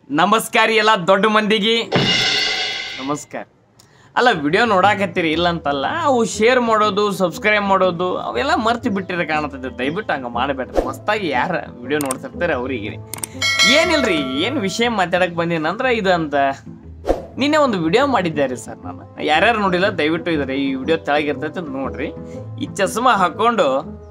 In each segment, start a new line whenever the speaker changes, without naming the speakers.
ನಮಸ್ಕಾರ ಎಲ್ಲ ದೊಡ್ಡ ಮಂದಿಗೆ ನಮಸ್ಕಾರ ಅಲ್ಲ ವಿಡಿಯೋ ನೋಡಾಕತ್ತೀರಿ ಇಲ್ಲ ಅಂತಲ್ಲ ಅವು ಶೇರ್ ಮಾಡೋದು ಸಬ್ಸ್ಕ್ರೈಬ್ ಮಾಡೋದು ಅವೆಲ್ಲ ಮರ್ತು ಬಿಟ್ಟಿರ ಕಾಣತೈತೆ ದಯವಿಟ್ಟು ಹಂಗೆ ಮಾಡಬೇಡ್ರಿ ಮಸ್ತಾಗಿ ಯಾರ ವಿಡಿಯೋ ನೋಡ್ತಿರ್ತಾರೆ ಅವ್ರಿಗೆ ಏನಿಲ್ರಿ ಏನು ವಿಷಯ ಮಾತಾಡಕ್ಕೆ ಬಂದೀನಂದ್ರೆ ಇದು ಅಂತ ನಿನ್ನೆ ಒಂದು ವಿಡಿಯೋ ಮಾಡಿದ್ದಾರೆ ಸರ್ ನಾನು ಯಾರ್ಯಾರು ನೋಡಿಲ್ಲ ದಯವಿಟ್ಟು ಇದ್ರೆ ಈ ವಿಡಿಯೋ ತೆಳಗಿರ್ತೈತೆ ನೋಡ್ರಿ ಈ ಚಸ್ಮಾ ಹಾಕೊಂಡು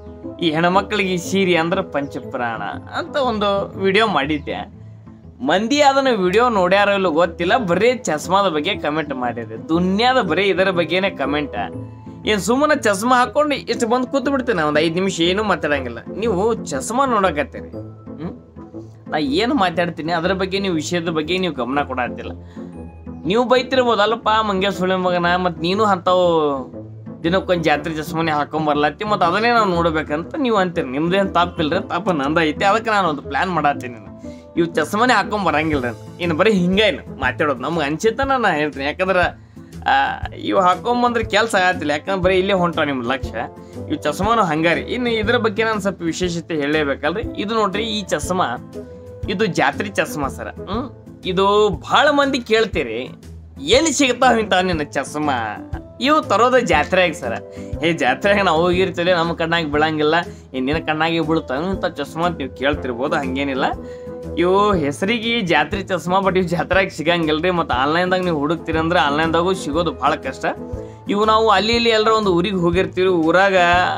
ಈ ಹೆಣ್ಮಕ್ಳಿಗೆ ಈ ಸೀರೆ ಅಂದ್ರೆ ಪಂಚಪ್ರಾಣ ಅಂತ ಒಂದು ವಿಡಿಯೋ ಮಾಡಿದ್ದೆ ಮಂದಿ ಅದನ್ನ ವಿಡಿಯೋ ನೋಡ್ಯಾರೋ ಇಲ್ಲೋ ಗೊತ್ತಿಲ್ಲ ಬರೀ ಚಸ್ಮಾದ ಬಗ್ಗೆ ಕಮೆಂಟ್ ಮಾಡಿದೆ ದುನ್ಯಾದ ಬರೀ ಇದರ ಬಗ್ಗೆನೇ ಕಮೆಂಟ್ ಏನು ಸುಮ್ಮನೆ ಚಸ್ಮಾ ಹಾಕೊಂಡು ಇಷ್ಟು ಬಂದು ಕೂತು ಬಿಡ್ತೇನೆ ಒಂದು ಐದು ನಿಮಿಷ ಏನೂ ಮಾತಾಡಂಗಿಲ್ಲ ನೀವು ಚಸ್ಮಾ ನೋಡಕತ್ತೀರಿ ಹ್ಞೂ ನಾ ಏನು ಮಾತಾಡ್ತೀನಿ ಅದರ ಬಗ್ಗೆ ನೀವು ವಿಷಯದ ಬಗ್ಗೆ ನೀವು ಗಮನ ಕೊಡತ್ತಿಲ್ಲ ನೀವು ಬೈತಿರ್ಬೋದು ಅಲ್ಲಪ್ಪ ಮಂಗ್ಯ ಸುಳ್ಳೆ ಮಗನ ಮತ್ತು ನೀನು ಅಂಥವು ದಿನಕ್ಕೊಂದು ಜಾತ್ರೆ ಚಸ್ಮನೆ ಹಾಕೊಂಬರ್ಲತ್ತಿ ಮತ್ತು ಅದನ್ನೇ ನಾವು ನೋಡ್ಬೇಕಂತ ನೀವು ಅಂತೀರಿ ನಿಮ್ದೇನು ತಪ್ಪಿಲ್ರಿ ತಪ್ಪು ನಂದು ಐತಿ ಅದಕ್ಕೆ ನಾನು ಒಂದು ಪ್ಲ್ಯಾನ್ ಮಾಡತ್ತೀನಿ ಇವು ಚಸ್ಮನೆ ಹಾಕೊಂಡ್ ಬರಂಗಿಲ್ಲ ಇನ್ನು ಬರೀ ಹಿಂಗೆ ಏನು ಮಾತಾಡೋದು ನಮ್ಗೆ ಅನ್ಸಿತನ ನಾ ಹೇಳ್ತೀನಿ ಯಾಕಂದ್ರೆ ಆ, ಇವು ಹಾಕೊಂಬಂದ್ರೆ ಕೆಲಸ ಆಗತ್ತಿಲ್ಲ ಯಾಕಂದ್ರೆ ಬರೀ ಇಲ್ಲೇ ಹೊಂಟ ನಿಮ್ಮ ಲಕ್ಷ್ಯ ಇವು ಚಸ್ಮಾನು ಹಂಗಾರಿ ಇನ್ನು ಇದ್ರ ಬಗ್ಗೆ ನಾನು ಸ್ವಲ್ಪ ವಿಶೇಷತೆ ಹೇಳಲೇಬೇಕಲ್ರಿ ಇದು ನೋಡ್ರಿ ಈ ಚಸ್ಮಾ ಇದು ಜಾತ್ರೆ ಚಸ್ಮಾ ಸರ ಹ್ಮ್ ಇದು ಬಹಳ ಮಂದಿ ಕೇಳ್ತೀರಿ ಎಲ್ಲಿ ಸಿಗ್ತಾವ ಇಂಥವ್ ನಿನ್ನ ಚಸ್ಮಾ ಇವು ತರೋದ ಜಾತ್ರೆಯಾಗ ಸರ ಏ ಜಾತ್ರೆಯಾಗ ನಾವು ಹೋಗಿರ್ತೀವಿ ನಮ್ಮ ಕಣ್ಣಾಗಿ ಬೀಳಂಗಿಲ್ಲ ಏ ನಿನ್ನ ಕಣ್ಣಾಗಿ ಬೀಳ್ತಾವ ಇಂಥ ಚಸ್ಮಾ ಅಂತ ನೀವು ಕೇಳ್ತಿರ್ಬೋದು ಹಂಗೇನಿಲ್ಲ ಇವು ಹೆಸರಿಗೆ ಜಾತ್ರೆ ಚಸ್ಮಾ ಬಟ್ ಇವು ಜಾತ್ರೆಗೆ ಸಿಗಂಗಿಲ್ರಿ ಮತ್ತು ಆನ್ಲೈನ್ದಾಗ ನೀವು ಹುಡುಕ್ತೀರಿ ಅಂದ್ರೆ ಆನ್ಲೈನ್ದಾಗೂ ಸಿಗೋದು ಭಾಳ ಕಷ್ಟ ಇವು ನಾವು ಅಲ್ಲಿ ಇಲ್ಲಿ ಎಲ್ಲರ ಒಂದು ಊರಿಗೆ ಹೋಗಿರ್ತೀವಿ ಊರಾಗ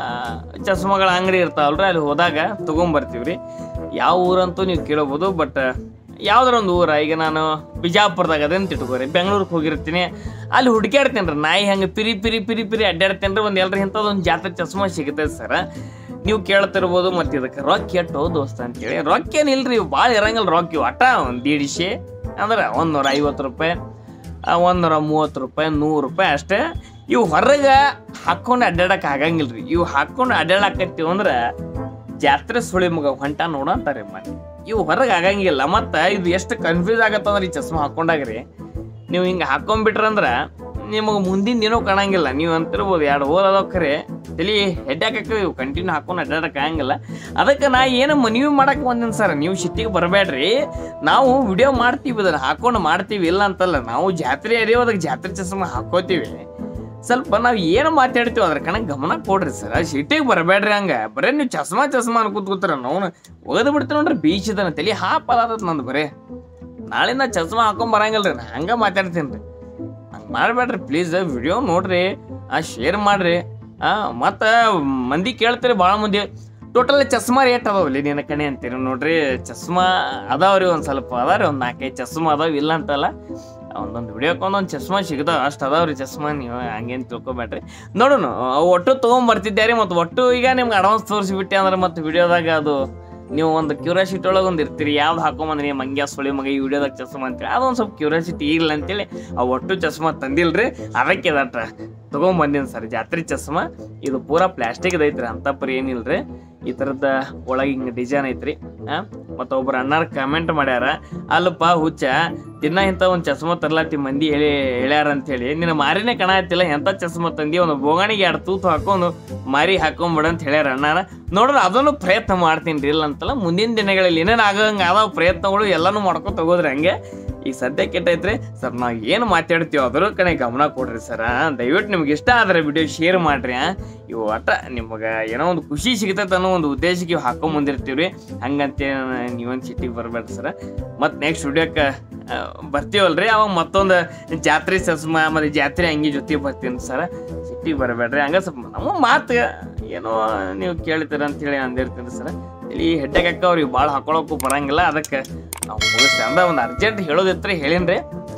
ಚಸ್ಮಾಗಳ ಅಂಗಡಿ ಇರ್ತಾವಲ್ರಿ ಅಲ್ಲಿ ಹೋದಾಗ ತೊಗೊಂಬರ್ತೀವಿ ರೀ ಯಾವ ಊರಂತೂ ನೀವು ಕೇಳಬಹುದು ಬಟ್ ಯಾವ್ದಾರ ಒಂದು ಊರ ಈಗ ನಾನು ಬಿಜಾಪುರದಾಗ ಅದೇನು ಇಟ್ಕೋರಿ ಬೆಂಗಳೂರಿಗೆ ಹೋಗಿರ್ತೀನಿ ಅಲ್ಲಿ ಹುಡುಕ್ಯಾಡ್ತೀನಿ ರೀ ನಾಯಿ ಹಂಗೆ ಪಿರಿ ಪಿರಿ ಪಿರಿ ಪಿರಿ ಅಡ್ಡಾಡ್ತೀನಿ ರೀ ಒಂದು ಎಲ್ಲರ ಇಂಥದ್ದು ಒಂದು ಜಾತ್ರೆ ಚಸ್ಮಾ ಸಿಗುತ್ತೆ ಸರ್ ನೀವು ಕೇಳ್ತಿರ್ಬೋದು ಮತ್ತು ಇದಕ್ಕೆ ರೊಕ್ಕ ಎಟ್ಟು ದೋಸ್ತ ಅಂತೇಳಿ ರೊಕ್ಕ ಏನಿಲ್ರಿ ಇವು ಭಾಳ ಇರಂಗಿಲ್ಲ ರೊಕ್ಕ ಇವು ಅಟ ಒಂದು ದೀಡ್ಶೆ ಅಂದ್ರೆ ಒಂದೂರ ಐವತ್ತು ರೂಪಾಯಿ ಆ, ಒಂದೂರ ಮೂವತ್ತು ರೂಪಾಯಿ ನೂರು ರೂಪಾಯಿ ಅಷ್ಟೇ ಇವು ಹೊರಗೆ ಹಾಕೊಂಡು ಅಡ್ಡಾಡಕ್ಕೆ ಆಗಂಗಿಲ್ಲ ರೀ ಇವು ಹಾಕೊಂಡು ಅಡ್ಡಾಡಕತ್ತೀವಿ ಅಂದ್ರೆ ಜಾತ್ರೆ ಸುಳಿ ಮಗ ಹೊಂಟ ನೋಡ ಅಂತಾರೆ ಮನೆ ಇವು ಹೊರಗೆ ಆಗಂಗಿಲ್ಲ ಮತ್ತು ಇದು ಎಷ್ಟು ಕನ್ಫ್ಯೂಸ್ ಆಗತ್ತಂದ್ರೆ ಈ ಚಸ್ಮಾ ಹಾಕೊಂಡಾಗ್ರಿ ನೀವು ಹಿಂಗೆ ಹಾಕೊಂಡ್ಬಿಟ್ರಂದ್ರೆ ನಿಮಗೆ ಮುಂದಿನ ಏನೋ ಕಾಣಂಗಿಲ್ಲ ನೀವು ಅಂತಿರ್ಬೋದು ಎರಡು ಓದ್ ಅದಾವ ಖರೆ ತಲೆ ಹೆಡ್ ಹಾಕಕ್ಕೆ ಇವು ಕಂಟಿನ್ಯೂ ಹಾಕೊಂಡು ಅಡ್ಡಾಡಕ್ಕೆ ಆಗಂಗಿಲ್ಲ ಅದಕ್ಕೆ ನಾ ಏನು ಮನವಿ ಮಾಡಕ್ಕೆ ಬಂದಿನಿ ಸರ್ ನೀವು ಸಿಟ್ಟಿಗೆ ಬರಬೇಡ್ರಿ ನಾವು ವಿಡಿಯೋ ಮಾಡ್ತೀವಿ ಅದನ್ನು ಹಾಕೊಂಡು ಮಾಡ್ತೀವಿ ಇಲ್ಲ ಅಂತಲ್ಲ ನಾವು ಜಾತ್ರೆ ಅರಿಯೋ ಅದಕ್ಕೆ ಜಾತ್ರೆ ಚಸ್ಮಾ ಹಾಕೋತೀವಿ ಸ್ವಲ್ಪ ನಾವು ಏನು ಮಾತಾಡ್ತೀವಿ ಅದ್ರ ಕಣಕ್ಕೆ ಗಮನ ಕೊಡ್ರಿ ಸರ್ ಸಿಟ್ಟಿಗೆ ಬರಬೇಡ್ರಿ ಹಂಗೆ ಬರೀ ನೀವು ಚಸ್ಮಾ ಚಸ್ಮಾ ಅನ್ಕೂತ್ ಕೂತಾರ ನಾವು ಒಗದು ಬಿಡ್ತೀವಿ ನೋಡ್ರಿ ಬೀಚದನ ತಲೆ ಹಾಪಲಾದತ್ ನಂದು ಬರೀ ನಾಳಿಂದ ಚಸ್ಮಾ ಹಾಕೊಂಡ್ ಬರಂಗಿಲ್ರಿ ನಾ ಹಂಗೆ ಮಾತಾಡ್ತೀನಿ ರೀ ಹಂಗೆ ಮಾಡಬೇಡ್ರಿ ಪ್ಲೀಸ್ ವಿಡಿಯೋ ನೋಡ್ರಿ ಆ ಶೇರ್ ಮಾಡ್ರಿ ಆ ಮತ್ತು ಮಂದಿ ಕೇಳ್ತೀರಿ ಭಾಳ ಮಂದಿ ಟೋಟಲ್ ಚಸ್ಮಾ ರೇಟ್ ಅದಾವಲ್ಲಿ ನಿನ್ನ ಕಣೆ ಅಂತೀರಿ ನೋಡ್ರಿ ಚಸ್ಮಾ ಅದಾವ್ರಿ ಒಂದು ಸ್ವಲ್ಪ ಅದಾವ್ರಿ ಒಂದು ನಾಲ್ಕೈದು ಚಸ್ಮಾ ಅದಾವ ಇಲ್ಲ ಅಂತಲ್ಲ ಒಂದೊಂದು ವಿಡಿಯೋಕ್ಕೆ ಒಂದೊಂದು ಚಸ್ಮಾ ಸಿಗ್ತಾವ ಅಷ್ಟು ಅದಾವ್ರಿ ಚಸ್ಮಾ ನೀವು ಹಂಗೇನು ತಿಳ್ಕೊಬೇಡ್ರಿ ನೋಡೋಣ ಅವು ಒಟ್ಟು ತೊಗೊಂಬರ್ತಿದ್ದಾರೆ ಮತ್ತು ಒಟ್ಟು ಈಗ ನಿಮ್ಗೆ ಅಡ್ವಾನ್ಸ್ ತೋರಿಸಿಬಿಟ್ಟೆ ಅಂದ್ರೆ ಮತ್ತು ವಿಡಿಯೋದಾಗ ಅದು ನೀವು ಒಂದು ಕ್ಯೂರಿಯಾಸಿಟಿ ಒಳಗೆ ಒಂದು ಇರ್ತೀರಿ ಯಾವ್ದು ಹಾಕೊಂಬಂದ್ರಿ ಮಂಗ್ಯ ಸುಳಿ ಮಗ ಈ ವಿಡಿಯೋದಾಗ ಚಸ್ಮಾ ಅಂತೇಳಿ ಅದೊಂದು ಸ್ವಲ್ಪ ಕ್ಯೂರಿಯಾಸಿಟಿ ಇಲ್ಲ ಅಂತೇಳಿ ಆ ಒಟ್ಟು ಚಸ್ಮಾ ತಂದಿಲ್ರಿ ಅದಕ್ಕೆ ದಟ್ಟ ತೊಗೊಂಬಂದಿನಿ ಸರ್ ಜಾತ್ರೆ ಚಸ್ಮಾ ಇದು ಪೂರಾ ಪ್ಲಾಸ್ಟಿಕ್ ಐತ್ರಿ ಅಂತ ಪರಿ ಏನಿಲ್ರಿ ಈ ಥರದ ಒಳಗೆ ಹಿಂಗೆ ಡಿಸೈನ್ ಐತ್ರಿ ಆ ಮತ್ತು ಒಬ್ರು ಅಣ್ಣಾರ ಕಮೆಂಟ್ ಮಾಡ್ಯಾರ ಅಲ್ಲಪ್ಪ ಹುಚ್ಚ ದಿನ ಇಂಥ ಒಂದು ಚಸ್ಮಾ ತರ್ಲಾತಿ ಮಂದಿ ಹೇಳಿ ಹೇಳ್ಯಾರ ಅಂತೇಳಿ ನಿನ್ನ ಮಾರಿನೇ ಕಾಣತ್ತಿಲ್ಲ ಎಂಥ ಚಸ್ಮಾ ತಂದಿ ಒಂದು ಬೋಗಾಣಿಗೆ ಎರಡು ತೂತು ಹಾಕೊಂಡು ಮಾರಿ ಹಾಕೊಂಬಿಡ ಅಂತ ಹೇಳ್ಯಾರ ಅಣ್ಣಾರ ನೋಡ್ರಿ ಅದನ್ನು ಪ್ರಯತ್ನ ಮಾಡ್ತೀನಿ ರೀ ಇಲ್ಲ ಅಂತಲ್ಲ ಮುಂದಿನ ದಿನಗಳಲ್ಲಿ ಏನೇನು ಆಗಂಗೆ ಅದಾವ ಪ್ರಯತ್ನಗಳು ಎಲ್ಲನೂ ಮಾಡ್ಕೊತ ಹೋಗೋದ್ರಿ ಹಂಗೆ ಈಗ ಸದ್ಯ ಕೆಟ್ಟೈತ್ರಿ ಸರ್ ನಾವು ಏನು ಮಾತಾಡ್ತೀವೋ ಅದ್ರ ಕಡೆ ಗಮನ ಕೊಡ್ರಿ ಸರ ದಯವಿಟ್ಟು ನಿಮ್ಗೆ ಇಷ್ಟ ಆದ್ರೆ ವಿಡಿಯೋ ಶೇರ್ ಮಾಡ್ರಿ ಆ. ಇವು ಒಟ್ಟ ನಿಮಗೆ ಏನೋ ಒಂದು ಖುಷಿ ಸಿಗ್ತೈತೆ ಅನ್ನೋ ಒಂದು ಉದ್ದೇಶಕ್ಕೆ ಇವು ಹಾಕೊಂಡ್ ಬಂದಿರ್ತೀವಿ ರೀ ಹಂಗಂತ ನೀವೊಂದು ಸಿಟ್ಟಿಗೆ ಬರಬೇಡ್ರಿ ಸರ ಮತ್ತು ನೆಕ್ಸ್ಟ್ ವಿಡಿಯೋಕ್ಕೆ ಬರ್ತೀವಲ್ರಿ ಅವಾಗ ಮತ್ತೊಂದು ಜಾತ್ರೆ ಸಸ್ಮ ಮತ್ತು ಜಾತ್ರೆ ಅಂಗಿ ಜೊತೆ ಬರ್ತೀನಿ ಸರ ಸಿಟ್ಟಿಗೆ ಬರಬೇಡ್ರಿ ಹಂಗ ಸ್ವಲ್ಪ ನಮ್ಮ ಮಾತು ಏನೋ ನೀವು ಕೇಳ್ತೀರ ಅಂತೇಳಿ ಅಂದಿರ್ತೀನಿ ಸರ ಇಲ್ಲಿ ಹೆಡ್ಡಕ್ಕೆ ಅವ್ರಿಗೆ ಭಾಳ ಹಾಕೊಳಕ್ಕೂ ಬರಂಗಿಲ್ಲ ಅದಕ್ಕೆ ನಾವು ಮುಗಿಸ್ತೀವಿ ಅಂದ್ರೆ ಒಂದು ಅರ್ಜೆಂಟ್ ಹೇಳೋದಿತ್ರಿ ಹೇಳಿನ್ರಿ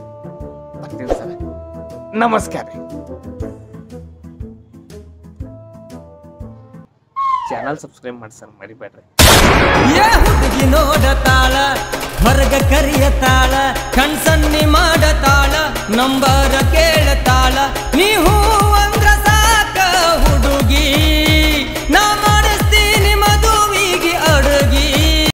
ಬರ್ತೀನಿ ಸರ್ ನಮಸ್ಕಾರ ರೀ ಚಾನಲ್ ಸಬ್ಸ್ಕ್ರೈಬ್ ಮಾಡಿ ಸರ್ ಮರಿಬೇಡ್ರಿ
ಏ ಹುಡುಗಿ ನೋಡತಾಳ ಹೊರಗ ಕರಿಯತಾಳ ಕಣ್ಸನ್ನಿ ಮಾಡತಾಳ ನಂಬರ ಕೇಳತಾಳ ನೀ ಹೂವ